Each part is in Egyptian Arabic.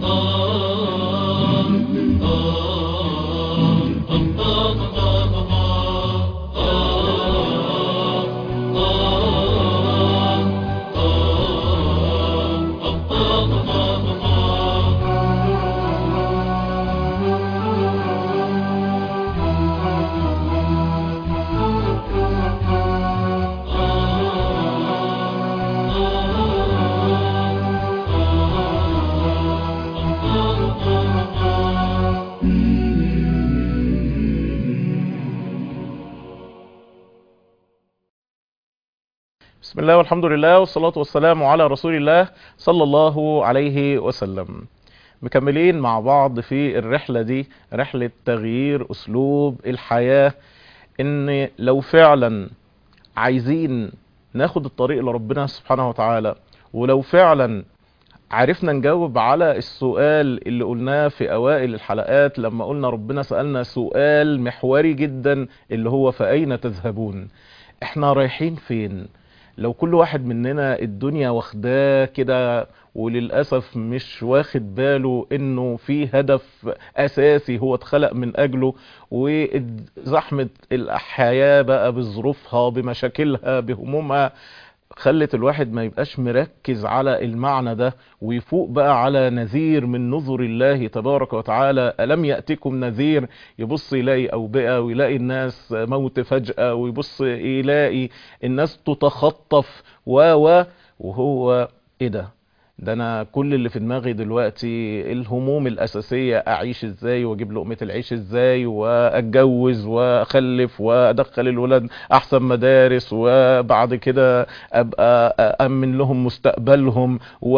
بسم الله والحمد لله والصلاة والسلام على رسول الله صلى الله عليه وسلم مكملين مع بعض في الرحلة دي رحلة تغيير أسلوب الحياة إن لو فعلا عايزين ناخد الطريق لربنا سبحانه وتعالى ولو فعلا عرفنا نجاوب على السؤال اللي قلناه في أوائل الحلقات لما قلنا ربنا سألنا سؤال محوري جدا اللي هو فأين تذهبون احنا رايحين فين لو كل واحد مننا الدنيا واخداه كده وللأسف مش واخد باله انه في هدف اساسي هو اتخلق من اجله وزحمة الحياة بقى بظروفها بمشاكلها بهمومها خلت الواحد ما يبقاش مركز على المعنى ده ويفوق بقى على نذير من نذر الله تبارك وتعالى ألم يأتكم نذير يبص يلاقي أوبئة ويلاقي الناس موت فجأة ويبص يلاقي الناس تتخطف و و وهو ايه ده ده انا كل اللي في دماغي دلوقتي الهموم الاساسية اعيش ازاي واجيب لقمة العيش ازاي واتجوز واخلف وادخل الولاد احسن مدارس وبعد كده ابقى امن لهم مستقبلهم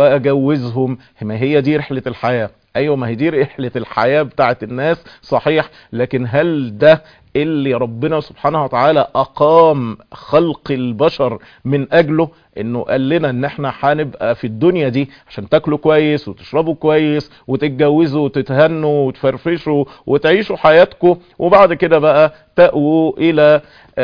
واجوزهم ما هي دي رحلة الحياة ايوه ما هي دي رحلة الحياة بتاعت الناس صحيح لكن هل ده اللي ربنا سبحانه وتعالى اقام خلق البشر من اجله انه قال لنا ان احنا هنبقى في الدنيا دي عشان تاكلوا كويس وتشربوا كويس وتتجوزوا وتتهنوا وتفرفشوا وتعيشوا حياتكم وبعد كده بقى تأووا الى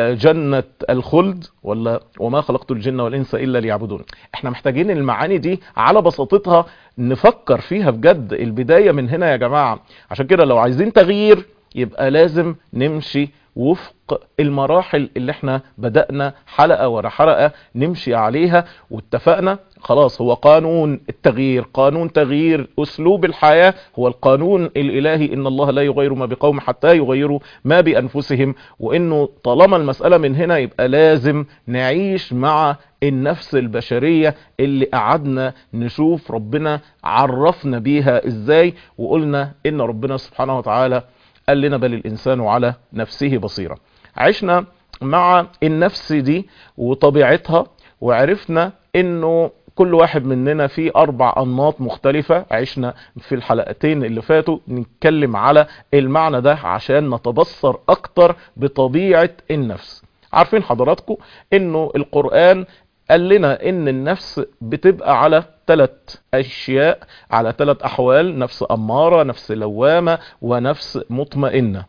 جنة الخلد ولا وما خلقت الجن والانس الا ليعبدون احنا محتاجين المعاني دي على بساطتها نفكر فيها بجد البداية من هنا يا جماعة عشان كده لو عايزين تغيير يبقى لازم نمشي وفق المراحل اللي احنا بدأنا حلقة ورا حلقة نمشي عليها واتفقنا خلاص هو قانون التغيير قانون تغيير اسلوب الحياة هو القانون الالهي ان الله لا يغير ما بقوم حتى يغيروا ما بانفسهم وانه طالما المسألة من هنا يبقى لازم نعيش مع النفس البشرية اللي قعدنا نشوف ربنا عرفنا بيها ازاي وقلنا ان ربنا سبحانه وتعالى قال لنا بل الإنسان على نفسه بصيرة عشنا مع النفس دي وطبيعتها وعرفنا انه كل واحد مننا فيه اربع انماط مختلفة عشنا في الحلقتين اللي فاتوا نتكلم على المعنى ده عشان نتبصر اكتر بطبيعة النفس عارفين حضراتكم انه القرآن قال لنا ان النفس بتبقى على ثلاث اشياء على ثلاث احوال نفس امارة نفس لوامة ونفس مطمئنة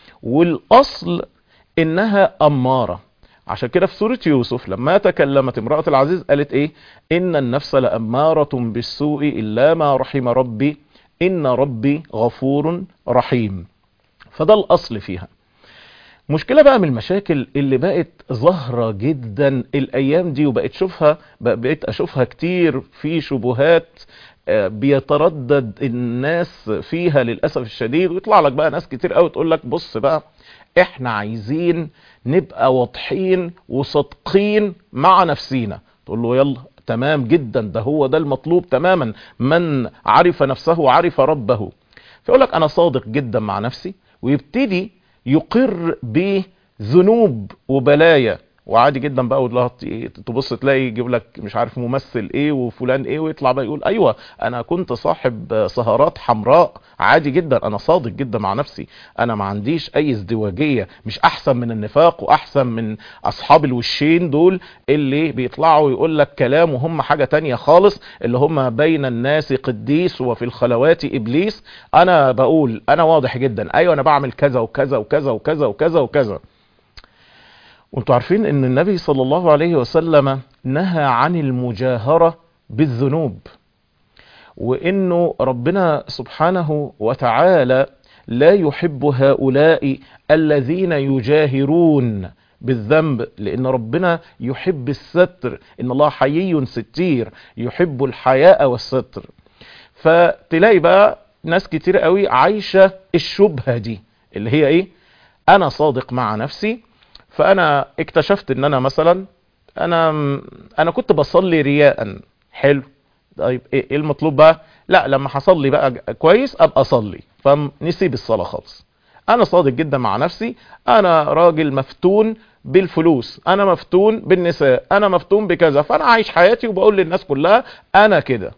والاصل انها امارة عشان كده في سورة يوسف لما تكلمت امرأة العزيز قالت ايه ان النفس لأمارة بالسوء الا ما رحم ربي ان ربي غفور رحيم فده الاصل فيها مشكلة بقى من المشاكل اللي بقت ظاهرة جدا الايام دي وبقت اشوفها بقيت اشوفها كتير في شبهات بيتردد الناس فيها للأسف الشديد ويطلع لك بقى ناس كتير قوي تقول لك بص بقى احنا عايزين نبقى واضحين وصادقين مع نفسينا تقول له يلا تمام جدا ده هو ده المطلوب تماما من عرف نفسه وعرف ربه فيقول لك انا صادق جدا مع نفسي ويبتدي يقر بذنوب وبلايا وعادي جدا بقى والله تبص تلاقي يجيب لك مش عارف ممثل ايه وفلان ايه ويطلع بقى يقول ايوه انا كنت صاحب سهرات حمراء عادي جدا انا صادق جدا مع نفسي انا ما عنديش اي ازدواجية مش احسن من النفاق واحسن من اصحاب الوشين دول اللي بيطلعوا يقول لك كلام وهم حاجة تانية خالص اللي هم بين الناس قديس وفي الخلوات ابليس انا بقول انا واضح جدا ايوه انا بعمل كذا وكذا وكذا وكذا وكذا وكذا وانتوا عارفين ان النبي صلى الله عليه وسلم نهى عن المجاهرة بالذنوب وانه ربنا سبحانه وتعالى لا يحب هؤلاء الذين يجاهرون بالذنب لان ربنا يحب الستر ان الله حيي ستير يحب الحياء والستر فتلاقي بقى ناس كتير قوي عايشة الشبهة دي اللي هي ايه انا صادق مع نفسي فانا اكتشفت ان انا مثلا انا انا كنت بصلي رياء حلو طيب ايه المطلوب بقى لا لما هصلي بقى كويس ابقى اصلي فنسيب الصلاة خالص انا صادق جدا مع نفسي انا راجل مفتون بالفلوس انا مفتون بالنساء انا مفتون بكذا فانا عايش حياتي وبقول للناس كلها انا كده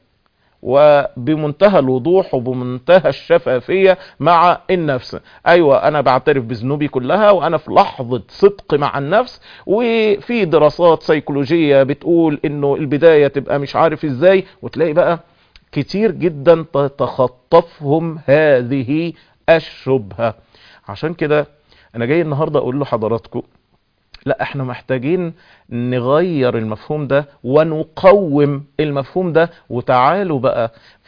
وبمنتهى الوضوح وبمنتهى الشفافية مع النفس ايوه انا بعترف بذنوبي كلها وانا في لحظة صدق مع النفس وفي دراسات سيكولوجية بتقول انه البداية تبقى مش عارف ازاي وتلاقي بقى كتير جدا تتخطفهم هذه الشبهة عشان كده انا جاي النهاردة اقول لحضراتكم لا احنا محتاجين نغير المفهوم ده ونقوم المفهوم ده وتعالوا بقى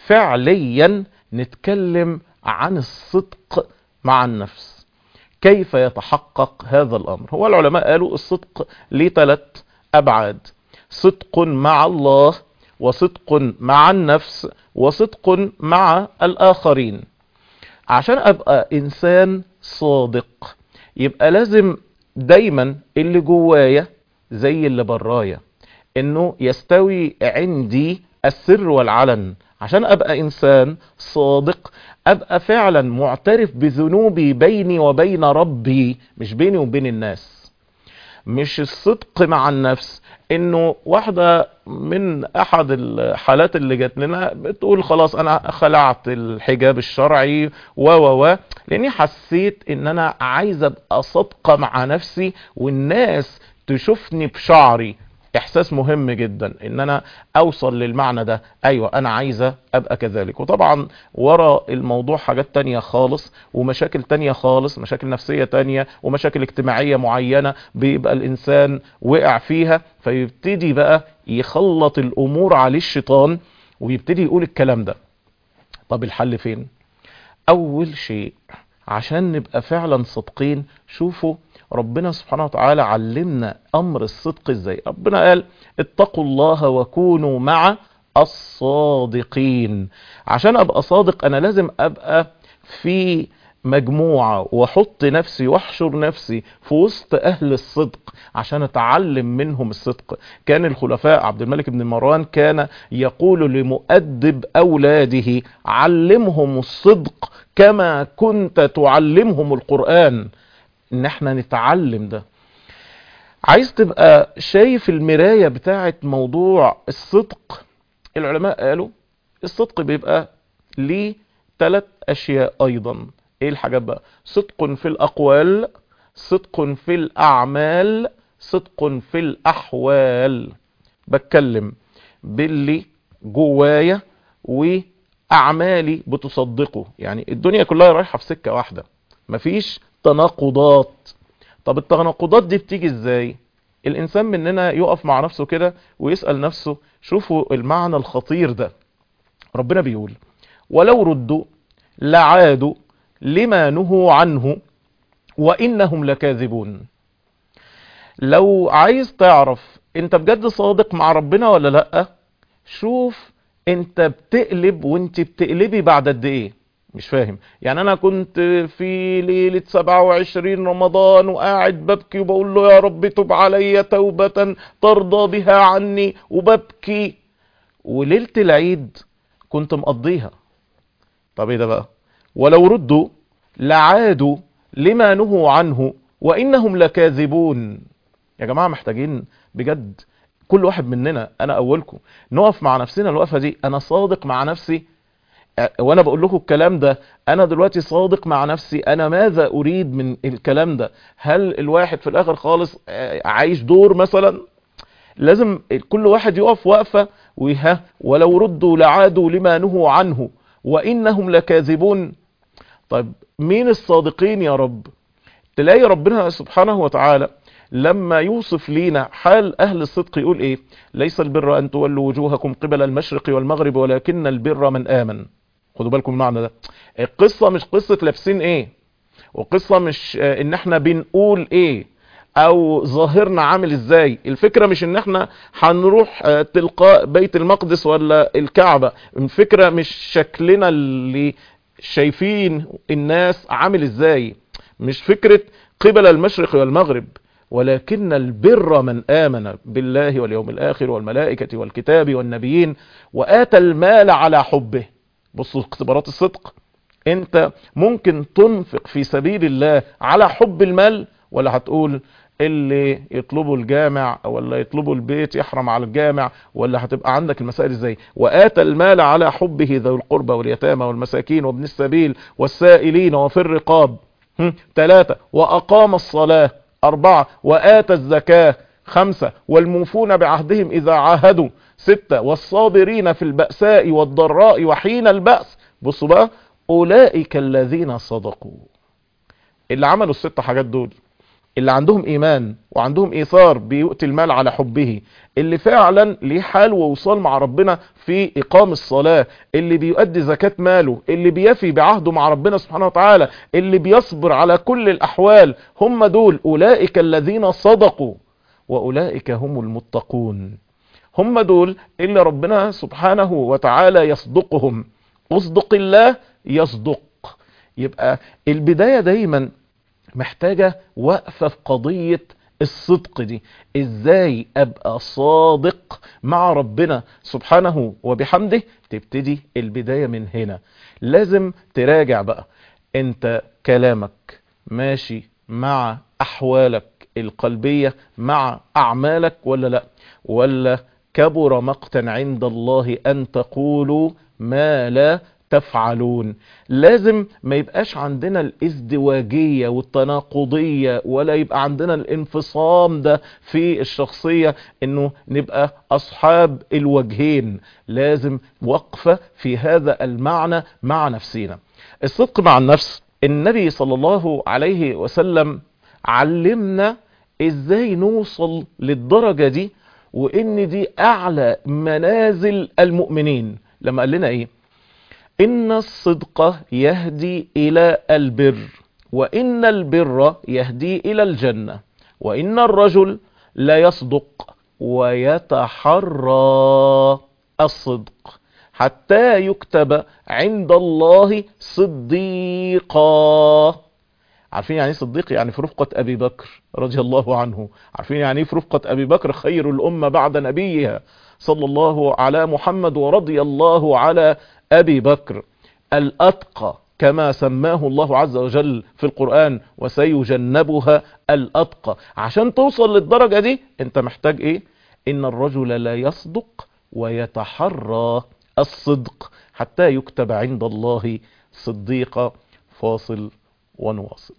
فعليا نتكلم عن الصدق مع النفس كيف يتحقق هذا الامر هو العلماء قالوا الصدق ليه ثلاث ابعاد صدق مع الله وصدق مع النفس وصدق مع الاخرين عشان ابقى انسان صادق يبقى لازم دايما اللي جوايا زي اللي برايا انه يستوي عندي السر والعلن عشان ابقى انسان صادق ابقى فعلا معترف بذنوبي بيني وبين ربي مش بيني وبين الناس مش الصدق مع النفس انه واحدة من احد الحالات اللي جات لنا بتقول خلاص انا خلعت الحجاب الشرعي و و و لاني حسيت ان انا عايزة ابقى صادقة مع نفسي والناس تشوفني بشعري احساس مهم جدا ان انا اوصل للمعنى ده ايوه انا عايزة ابقى كذلك وطبعا ورا الموضوع حاجات تانية خالص ومشاكل تانية خالص مشاكل نفسية تانية ومشاكل اجتماعية معينة بيبقى الانسان وقع فيها فيبتدي بقى يخلط الامور عليه الشيطان ويبتدي يقول الكلام ده طب الحل فين اول شيء عشان نبقى فعلا صادقين شوفوا ربنا سبحانه وتعالى علمنا امر الصدق ازاي ربنا قال اتقوا الله وكونوا مع الصادقين عشان ابقى صادق انا لازم ابقى في مجموعة واحط نفسي واحشر نفسي في وسط اهل الصدق عشان اتعلم منهم الصدق كان الخلفاء عبد الملك بن مروان كان يقول لمؤدب اولاده علمهم الصدق كما كنت تعلمهم القرآن ان احنا نتعلم ده عايز تبقى شايف المراية بتاعت موضوع الصدق العلماء قالوا الصدق بيبقى ليه ثلاث اشياء ايضا ايه الحاجات بقى صدق في الاقوال صدق في الاعمال صدق في الاحوال بتكلم باللي جوايا واعمالي بتصدقه يعني الدنيا كلها رايحة في سكة واحدة مفيش تناقضات طب التناقضات دي بتيجي ازاي الانسان مننا يقف مع نفسه كده ويسأل نفسه شوفوا المعنى الخطير ده ربنا بيقول ولو ردوا لعادوا لما نهوا عنه وانهم لكاذبون لو عايز تعرف انت بجد صادق مع ربنا ولا لا شوف انت بتقلب وانت بتقلبي بعد قد ايه مش فاهم يعني انا كنت في ليلة 27 رمضان وقاعد ببكي وبقول له يا رب تب علي توبة ترضى بها عني وببكي وليلة العيد كنت مقضيها طب ايه ده بقى ولو ردوا لعادوا لما نهوا عنه وانهم لكاذبون يا جماعة محتاجين بجد كل واحد مننا انا اولكم نقف مع نفسنا الوقفة دي انا صادق مع نفسي وانا بقول لكم الكلام ده انا دلوقتي صادق مع نفسي انا ماذا اريد من الكلام ده هل الواحد في الاخر خالص عايش دور مثلا لازم كل واحد يقف وقفة وها ولو ردوا لعادوا لما نهوا عنه وانهم لكاذبون طيب مين الصادقين يا رب تلاقي ربنا سبحانه وتعالى لما يوصف لينا حال اهل الصدق يقول ايه ليس البر ان تولوا وجوهكم قبل المشرق والمغرب ولكن البر من امن خدوا بالكم من المعنى ده القصة مش قصة لابسين ايه وقصة مش آه، ان احنا بنقول ايه او ظاهرنا عامل ازاي الفكرة مش ان احنا هنروح آه، تلقاء بيت المقدس ولا الكعبة الفكرة مش شكلنا اللي شايفين الناس عامل ازاي مش فكرة قبل المشرق والمغرب ولكن البر من آمن بالله واليوم الآخر والملائكة والكتاب والنبيين وآتى المال على حبه بصوا اختبارات الصدق انت ممكن تنفق في سبيل الله على حب المال ولا هتقول اللي يطلبوا الجامع ولا يطلبوا البيت يحرم على الجامع ولا هتبقى عندك المسائل ازاي وآتى المال على حبه ذوي القربى واليتامى والمساكين وابن السبيل والسائلين وفي الرقاب هم، ثلاثة وأقام الصلاة أربعة وآتى الزكاة خمسة والموفون بعهدهم إذا عاهدوا ستة والصابرين في البأساء والضراء وحين البأس بصوا بقى أولئك الذين صدقوا اللي عملوا الست حاجات دول اللي عندهم ايمان وعندهم ايثار بيؤتي المال على حبه اللي فعلا ليه حال ووصال مع ربنا في اقام الصلاة اللي بيؤدي زكاة ماله اللي بيفي بعهده مع ربنا سبحانه وتعالى اللي بيصبر على كل الاحوال هم دول اولئك الذين صدقوا واولئك هم المتقون هم دول اللي ربنا سبحانه وتعالى يصدقهم اصدق الله يصدق يبقى البداية دايما محتاجة وقفة في قضية الصدق دي ازاي ابقى صادق مع ربنا سبحانه وبحمده تبتدي البداية من هنا لازم تراجع بقى انت كلامك ماشي مع احوالك القلبية مع اعمالك ولا لا ولا كبر مقتا عند الله ان تقولوا ما لا تفعلون لازم ما يبقاش عندنا الازدواجية والتناقضية ولا يبقى عندنا الانفصام ده في الشخصية انه نبقى اصحاب الوجهين لازم وقفة في هذا المعنى مع نفسنا الصدق مع النفس النبي صلى الله عليه وسلم علمنا ازاي نوصل للدرجة دي وان دي اعلى منازل المؤمنين لما قال لنا ايه إن الصدق يهدي إلى البر وإن البر يهدي إلى الجنة وإن الرجل لا يصدق ويتحرى الصدق حتى يكتب عند الله صديقا عارفين يعني ايه صديق يعني في رفقة أبي بكر رضي الله عنه عارفين يعني ايه في رفقة أبي بكر خير الأمة بعد نبيها صلى الله على محمد ورضي الله على أبي بكر الأتقى كما سماه الله عز وجل في القرآن وسيجنبها الأتقى عشان توصل للدرجة دي انت محتاج ايه ان الرجل لا يصدق ويتحرى الصدق حتى يكتب عند الله صديقا فاصل ونواصل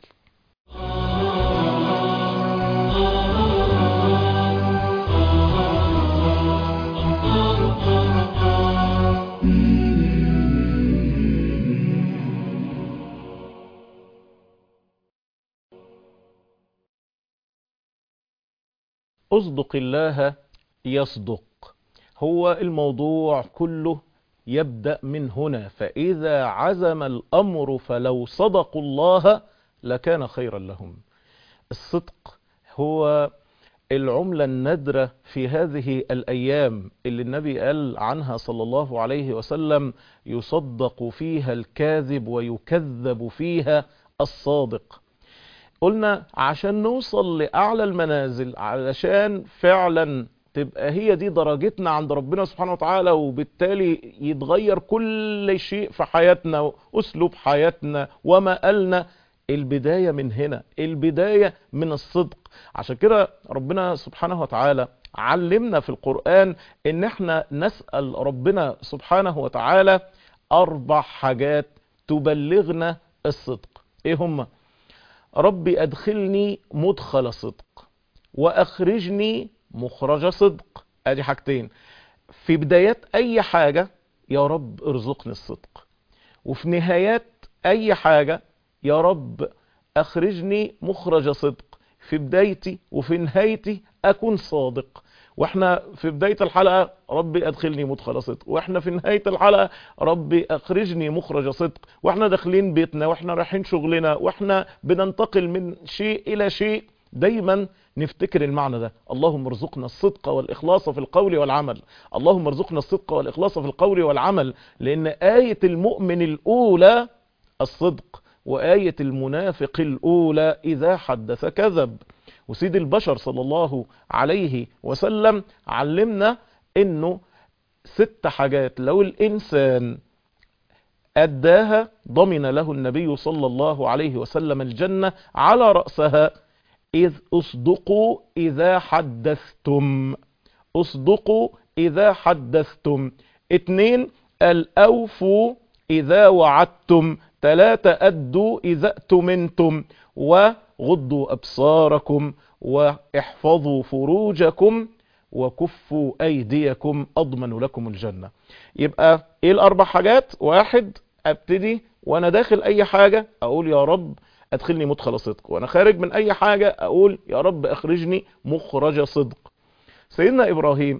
اصدق الله يصدق هو الموضوع كله يبدأ من هنا فإذا عزم الأمر فلو صدقوا الله لكان خيرا لهم الصدق هو العملة النادرة في هذه الأيام اللي النبي قال عنها صلى الله عليه وسلم يصدق فيها الكاذب ويكذب فيها الصادق قلنا عشان نوصل لأعلى المنازل علشان فعلا تبقى هي دي درجتنا عند ربنا سبحانه وتعالى وبالتالي يتغير كل شيء في حياتنا وأسلوب حياتنا ومقالنا البداية من هنا البداية من الصدق عشان كده ربنا سبحانه وتعالى علمنا في القرآن ان احنا نسأل ربنا سبحانه وتعالى اربع حاجات تبلغنا الصدق ايه هما ربي ادخلني مدخل صدق واخرجني مخرج صدق ادي حاجتين في بدايات اي حاجة يا رب ارزقني الصدق وفي نهايات اي حاجة يا رب اخرجني مخرج صدق في بدايتي وفي نهايتي اكون صادق واحنا في بداية الحلقة ربي ادخلني مدخل صدق واحنا في نهاية الحلقة ربي اخرجني مخرج صدق واحنا داخلين بيتنا واحنا رايحين شغلنا واحنا بننتقل من شيء الى شيء دايما نفتكر المعنى ده اللهم ارزقنا الصدق والإخلاص في القول والعمل اللهم ارزقنا الصدق والإخلاص في القول والعمل لأن آية المؤمن الأولى الصدق وآية المنافق الأولى إذا حدث كذب وسيد البشر صلى الله عليه وسلم علمنا انه ست حاجات لو الانسان اداها ضمن له النبي صلى الله عليه وسلم الجنة على رأسها إذ أصدقوا إذا حدثتم أصدقوا إذا حدثتم اتنين الأوفوا إذا وعدتم تلاتة أدوا إذا أتمنتم وغضوا أبصاركم واحفظوا فروجكم وكفوا أيديكم أضمن لكم الجنة يبقى إيه الأربع حاجات واحد أبتدي وأنا داخل أي حاجة أقول يا رب ادخلني مدخل صدق وانا خارج من اي حاجة اقول يا رب اخرجني مخرج صدق سيدنا ابراهيم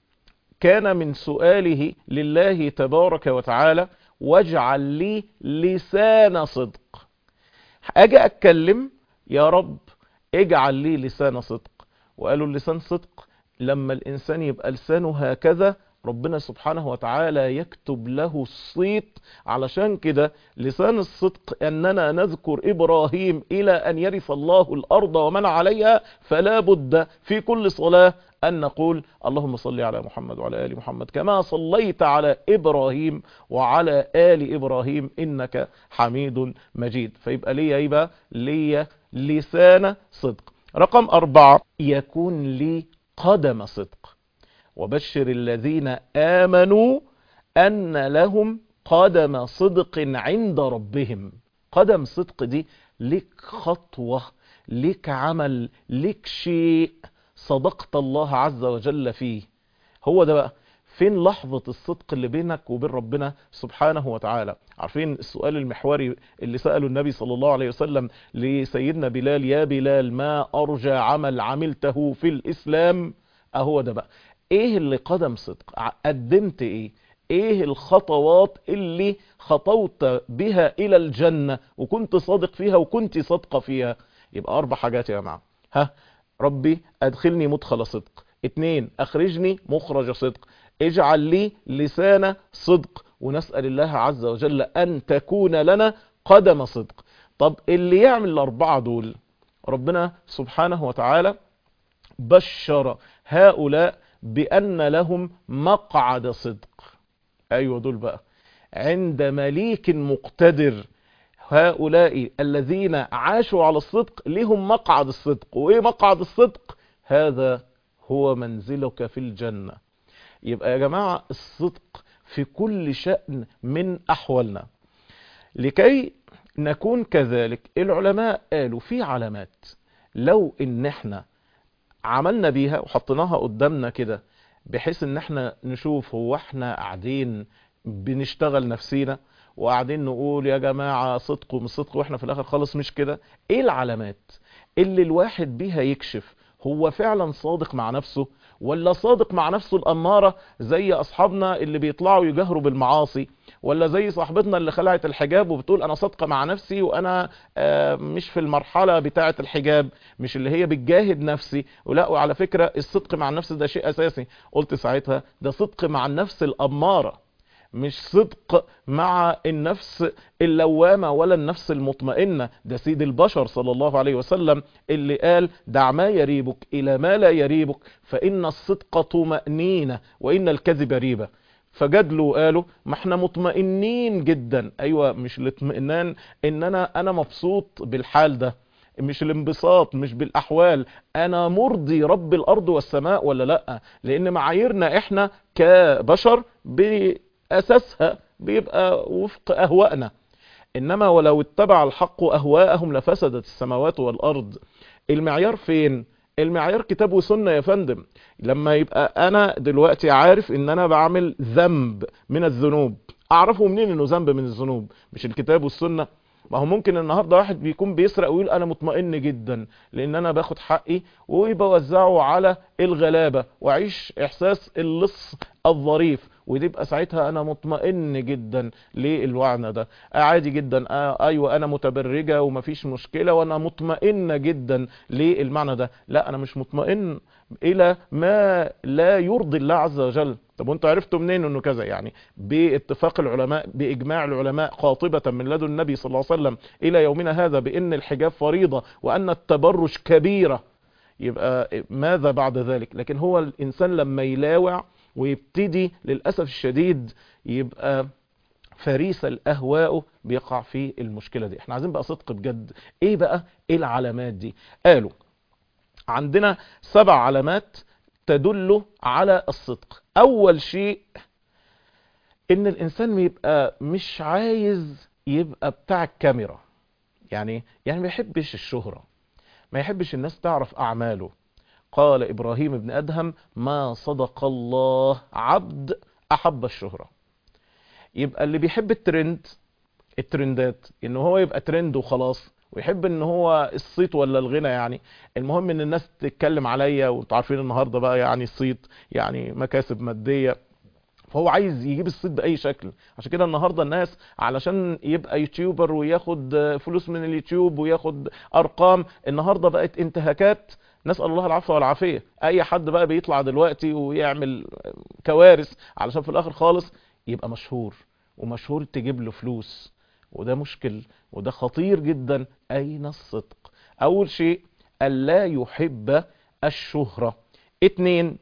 كان من سؤاله لله تبارك وتعالى واجعل لي لسان صدق اجي اتكلم يا رب اجعل لي لسان صدق وقالوا اللسان صدق لما الانسان يبقى لسانه هكذا ربنا سبحانه وتعالى يكتب له الصيت علشان كده لسان الصدق أننا نذكر إبراهيم إلى أن يرث الله الأرض ومن عليها فلا بد في كل صلاة أن نقول اللهم صل على محمد وعلى آل محمد كما صليت على إبراهيم وعلى آل إبراهيم إنك حميد مجيد فيبقى لي يبقى لي لسان صدق رقم أربعة يكون لي قدم صدق وبشر الذين آمنوا أن لهم قدم صدق عند ربهم قدم صدق دي لك خطوة لك عمل لك شيء صدقت الله عز وجل فيه هو ده بقى فين لحظة الصدق اللي بينك وبين ربنا سبحانه وتعالى عارفين السؤال المحوري اللي سأله النبي صلى الله عليه وسلم لسيدنا بلال يا بلال ما أرجى عمل عملته في الإسلام أهو ده بقى ايه اللي قدم صدق قدمت ايه ايه الخطوات اللي خطوت بها الى الجنة وكنت صادق فيها وكنت صادقة فيها يبقى اربع حاجات يا جماعة ها ربي ادخلني مدخل صدق اتنين اخرجني مخرج صدق اجعل لي لسان صدق ونسأل الله عز وجل ان تكون لنا قدم صدق طب اللي يعمل الاربعة دول ربنا سبحانه وتعالى بشر هؤلاء بأن لهم مقعد صدق أيوة دول بقى عند مليك مقتدر هؤلاء الذين عاشوا على الصدق لهم مقعد الصدق وإيه مقعد الصدق هذا هو منزلك في الجنة يبقى يا جماعة الصدق في كل شأن من أحوالنا لكي نكون كذلك العلماء قالوا في علامات لو ان احنا عملنا بيها وحطيناها قدامنا كده بحيث ان احنا نشوف هو احنا قاعدين بنشتغل نفسينا وقاعدين نقول يا جماعة صدق ومش صدق واحنا في الاخر خالص مش كده ايه العلامات اللي الواحد بيها يكشف هو فعلا صادق مع نفسه ولا صادق مع نفسه الأمارة زي أصحابنا اللي بيطلعوا يجهروا بالمعاصي ولا زي صاحبتنا اللي خلعت الحجاب وبتقول أنا صادقة مع نفسي وأنا مش في المرحلة بتاعة الحجاب مش اللي هي بتجاهد نفسي ولا وعلى فكرة الصدق مع النفس ده شيء أساسي قلت ساعتها ده صدق مع النفس الأمارة مش صدق مع النفس اللوامة ولا النفس المطمئنة ده سيد البشر صلى الله عليه وسلم اللي قال دع ما يريبك إلى ما لا يريبك فإن الصدق طمأنينة وإن الكذب ريبة فجدلوا وقالوا ما احنا مطمئنين جدا ايوه مش الاطمئنان ان انا انا مبسوط بالحال ده مش الانبساط مش بالاحوال انا مرضي رب الارض والسماء ولا لا لان معاييرنا احنا كبشر باساسها بيبقى وفق اهوائنا انما ولو اتبع الحق اهواءهم لفسدت السماوات والارض المعيار فين المعيار كتاب وسنة يا فندم لما يبقى انا دلوقتي عارف ان انا بعمل ذنب من الذنوب اعرفه منين انه ذنب من الذنوب مش الكتاب والسنة ما هو ممكن النهارده واحد بيكون بيسرق ويقول انا مطمئن جدا لان انا باخد حقي وبوزعه على الغلابه واعيش احساس اللص الظريف وتبقى ساعتها انا مطمئن جدا للوعنى ده عادي جدا آه ايوه انا متبرجه ومفيش مشكله وانا مطمئنه جدا للمعنى ده لا انا مش مطمئن الى ما لا يرضي الله عز وجل طب وانتوا عرفتوا منين انه كذا يعني باتفاق العلماء باجماع العلماء قاطبه من لدن النبي صلى الله عليه وسلم الى يومنا هذا بان الحجاب فريضه وان التبرج كبيره يبقى ماذا بعد ذلك لكن هو الانسان لما يلاوع ويبتدي للاسف الشديد يبقى فريس الاهواء بيقع في المشكله دي احنا عايزين بقى صدق بجد ايه بقى ايه العلامات دي قالوا عندنا سبع علامات تدل على الصدق اول شيء ان الانسان يبقى مش عايز يبقى بتاع الكاميرا يعني يعني ما يحبش الشهرة ما يحبش الناس تعرف اعماله قال ابراهيم بن ادهم ما صدق الله عبد احب الشهرة يبقى اللي بيحب الترند الترندات ان هو يبقى ترند وخلاص ويحب ان هو الصيت ولا الغنى يعني المهم ان الناس تتكلم عليا وانتوا عارفين النهارده بقى يعني الصيت يعني مكاسب ماديه فهو عايز يجيب الصيت باي شكل عشان كده النهارده الناس علشان يبقى يوتيوبر وياخد فلوس من اليوتيوب وياخد ارقام النهارده بقت انتهاكات نسال الله العفو والعافيه اي حد بقى بيطلع دلوقتي ويعمل كوارث علشان في الاخر خالص يبقى مشهور ومشهور تجيب له فلوس وده مشكل وده خطير جدا اين الصدق اول شيء الا يحب الشهرة اتنين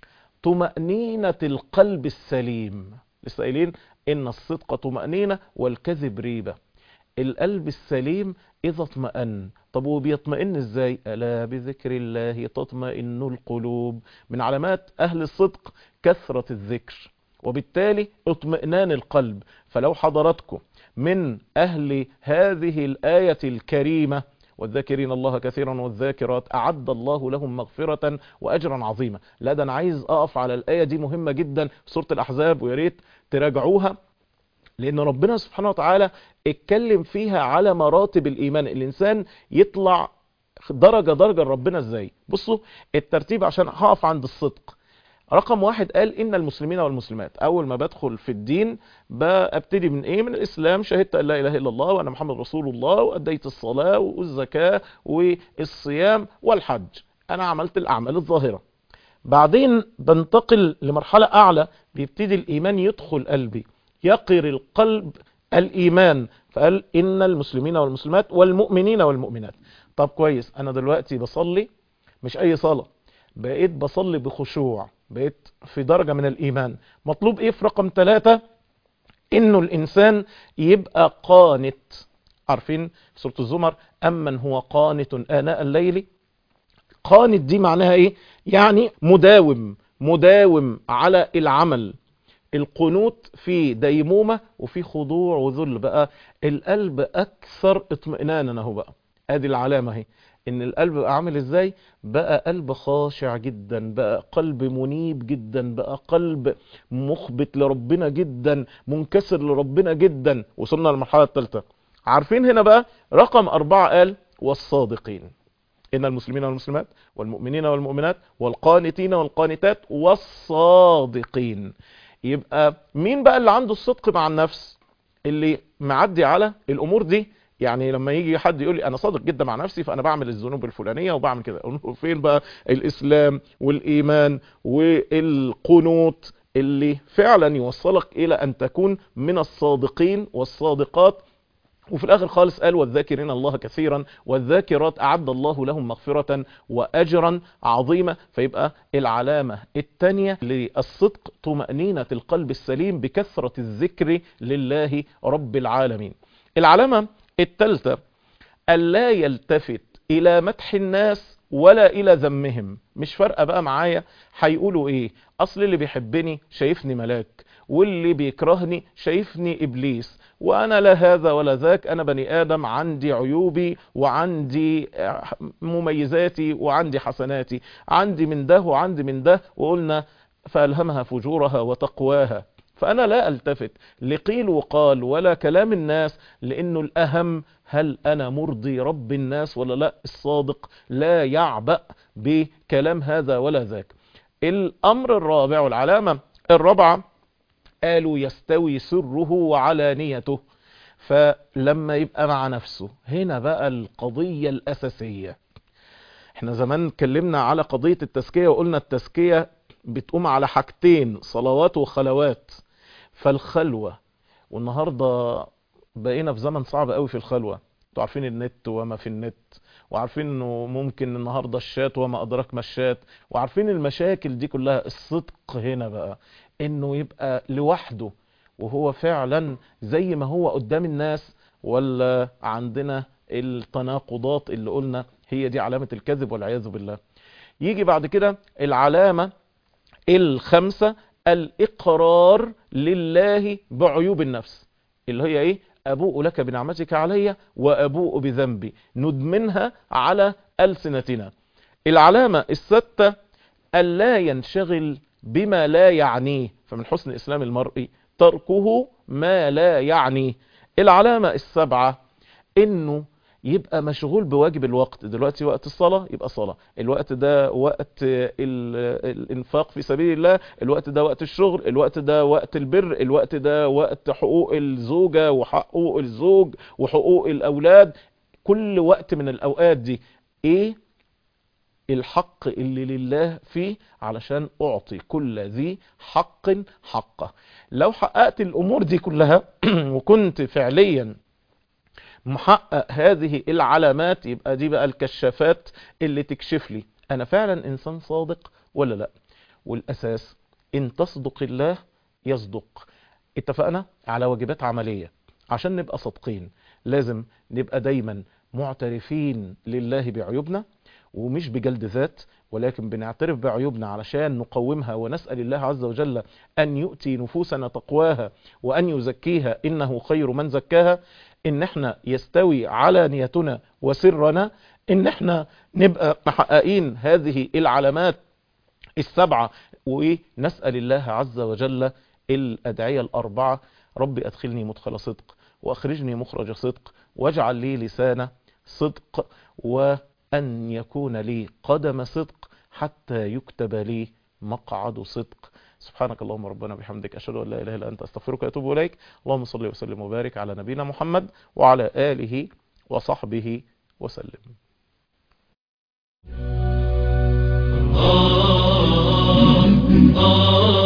طمأنينة القلب السليم لسه قايلين ان الصدق طمأنينة والكذب ريبة القلب السليم اذا اطمأن طب وبيطمئن ازاي الا بذكر الله تطمئن القلوب من علامات اهل الصدق كثرة الذكر وبالتالي اطمئنان القلب فلو حضرتكم من أهل هذه الآية الكريمة والذاكرين الله كثيرا والذاكرات أعد الله لهم مغفرة وأجرا عظيما لا ده أنا عايز أقف على الآية دي مهمة جدا في سورة الأحزاب وياريت تراجعوها لأن ربنا سبحانه وتعالى اتكلم فيها على مراتب الإيمان الإنسان يطلع درجة درجة ربنا ازاي بصوا الترتيب عشان هقف عند الصدق رقم واحد قال ان المسلمين والمسلمات اول ما بدخل في الدين ببتدي من ايه من الاسلام شهدت ان لا اله الا الله وان محمد رسول الله واديت الصلاة والزكاة والصيام والحج انا عملت الاعمال الظاهرة بعدين بنتقل لمرحلة اعلى بيبتدي الايمان يدخل قلبي يقر القلب الايمان فقال ان المسلمين والمسلمات والمؤمنين والمؤمنات طب كويس انا دلوقتي بصلي مش اي صلاة بقيت بصلي بخشوع بقيت في درجة من الإيمان مطلوب إيه في رقم ثلاثة إنه الإنسان يبقى قانت عارفين في سورة الزمر أمن هو قانت آناء الليل قانت دي معناها إيه يعني مداوم مداوم على العمل القنوت في ديمومة وفي خضوع وذل بقى القلب أكثر اطمئنانا اهو بقى ادي العلامة اهي ان القلب بقى عامل ازاي بقى قلب خاشع جدا بقى قلب منيب جدا بقى قلب مخبت لربنا جدا منكسر لربنا جدا وصلنا للمرحلة الثالثة عارفين هنا بقى رقم أربعة قال والصادقين إن المسلمين والمسلمات والمؤمنين والمؤمنات والقانتين والقانتات والصادقين يبقى مين بقى اللي عنده الصدق مع النفس اللي معدي على الأمور دي يعني لما يجي حد يقول لي انا صادق جدا مع نفسي فانا بعمل الذنوب الفلانيه وبعمل كده فين بقى الاسلام والايمان والقنوت اللي فعلا يوصلك الى ان تكون من الصادقين والصادقات وفي الاخر خالص قال والذاكرين الله كثيرا والذاكرات اعد الله لهم مغفرة واجرا عظيما فيبقى العلامة الثانية للصدق طمأنينة القلب السليم بكثرة الذكر لله رب العالمين العلامة التالتة ألا يلتفت إلى مدح الناس ولا إلى ذمهم مش فارقة بقى معايا هيقولوا إيه أصل اللي بيحبني شايفني ملاك واللي بيكرهني شايفني إبليس وأنا لا هذا ولا ذاك أنا بني آدم عندي عيوبي وعندي مميزاتي وعندي حسناتي عندي من ده وعندي من ده وقلنا فألهمها فجورها وتقواها فأنا لا ألتفت لقيل وقال ولا كلام الناس لأنه الأهم هل أنا مرضي رب الناس ولا لا الصادق لا يعبأ بكلام هذا ولا ذاك الأمر الرابع والعلامة الرابعة قالوا يستوي سره وعلانيته فلما يبقى مع نفسه هنا بقى القضية الأساسية احنا زمان اتكلمنا على قضية التزكية وقلنا التزكية بتقوم على حاجتين صلوات وخلوات فالخلوة والنهاردة بقينا في زمن صعب قوي في الخلوة انتوا عارفين النت وما في النت وعارفين انه ممكن النهاردة الشات وما ادراك ما الشات وعارفين المشاكل دي كلها الصدق هنا بقى انه يبقى لوحده وهو فعلا زي ما هو قدام الناس ولا عندنا التناقضات اللي قلنا هي دي علامة الكذب والعياذ بالله يجي بعد كده العلامة الخمسة الإقرار لله بعيوب النفس اللي هي ايه أبوء لك بنعمتك علي وأبوء بذنبي ندمنها على ألسنتنا العلامة الستة ألا ينشغل بما لا يعنيه فمن حسن إسلام المرء تركه ما لا يعنيه العلامة السبعة انه يبقى مشغول بواجب الوقت دلوقتي وقت الصلاة يبقى صلاة الوقت ده وقت الانفاق في سبيل الله الوقت ده وقت الشغل الوقت ده وقت البر الوقت ده وقت حقوق الزوجة وحقوق الزوج وحقوق الاولاد كل وقت من الاوقات دي ايه الحق اللي لله فيه علشان اعطي كل ذي حق حقه لو حققت الامور دي كلها وكنت فعليا محقق هذه العلامات يبقى دي بقى الكشافات اللي تكشف لي انا فعلا انسان صادق ولا لا والاساس ان تصدق الله يصدق اتفقنا على واجبات عملية عشان نبقى صادقين لازم نبقى دايما معترفين لله بعيوبنا ومش بجلد ذات ولكن بنعترف بعيوبنا علشان نقومها ونسأل الله عز وجل أن يؤتي نفوسنا تقواها وأن يزكيها إنه خير من زكاها إن احنا يستوي على نيتنا وسرنا إن احنا نبقى محققين هذه العلامات السبعة ونسأل الله عز وجل الأدعية الأربعة رب أدخلني مدخل صدق وأخرجني مخرج صدق واجعل لي لسان صدق و أن يكون لي قدم صدق حتى يكتب لي مقعد صدق سبحانك اللهم ربنا بحمدك أشهد أن لا إله إلا أنت أستغفرك وأتوب إليك اللهم صل وسلم وبارك على نبينا محمد وعلى آله وصحبه وسلم آه آه